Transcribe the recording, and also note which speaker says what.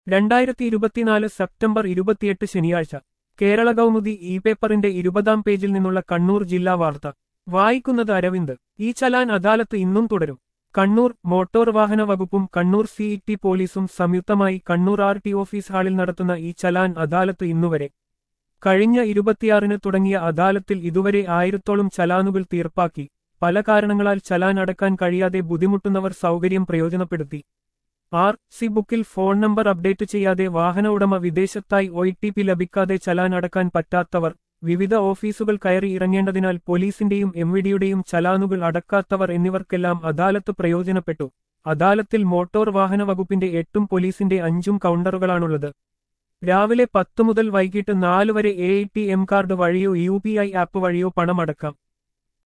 Speaker 1: രണ്ടായിരത്തി ഇരുപത്തിനാല് സെപ്റ്റംബർ ഇരുപത്തിയെട്ട് ശനിയാഴ്ച കേരള കൗമുദി ഇ പേപ്പറിന്റെ ഇരുപതാം പേജിൽ നിന്നുള്ള കണ്ണൂർ ജില്ലാ വാർത്ത വായിക്കുന്നത് അരവിന്ദ് ഈ ചലാൻ അദാലത്ത് ഇന്നും തുടരും കണ്ണൂർ മോട്ടോർ വാഹന വകുപ്പും കണ്ണൂർ സിഇടി പോലീസും സംയുക്തമായി കണ്ണൂർ ആർ ടി ഓഫീസ് ഹാളിൽ നടത്തുന്ന ഈ ചലാൻ അദാലത്ത് ഇന്നുവരെ കഴിഞ്ഞ ഇരുപത്തിയാറിന് തുടങ്ങിയ അദാലത്തിൽ ഇതുവരെ ആയിരത്തോളം ചലാനുകൾ തീർപ്പാക്കി പല കാരണങ്ങളാൽ ചലാൻ അടക്കാൻ കഴിയാതെ ബുദ്ധിമുട്ടുന്നവർ സൗകര്യം പ്രയോജനപ്പെടുത്തി ആർ സി ബുക്കിൽ ഫോൺ നമ്പർ അപ്ഡേറ്റ് ചെയ്യാതെ വാഹന ഉടമ വിദേശത്തായി ഒ ടി പി ലഭിക്കാതെ ചലാൻ അടക്കാൻ പറ്റാത്തവർ വിവിധ ഓഫീസുകൾ കയറി ഇറങ്ങേണ്ടതിനാൽ പോലീസിന്റെയും എംവിഡിയുടെയും ചലാനുകൾ അടക്കാത്തവർ എന്നിവർക്കെല്ലാം അദാലത്ത് പ്രയോജനപ്പെട്ടു അദാലത്തിൽ മോട്ടോർ വാഹന വകുപ്പിന്റെ എട്ടും പോലീസിന്റെ അഞ്ചും കൗണ്ടറുകളാണുള്ളത് രാവിലെ പത്ത് മുതൽ വൈകിട്ട് നാല് വരെ എ ടി എം കാർഡ് വഴിയോ യു പി ഐ ആപ്പ് വഴിയോ പണമടക്കാം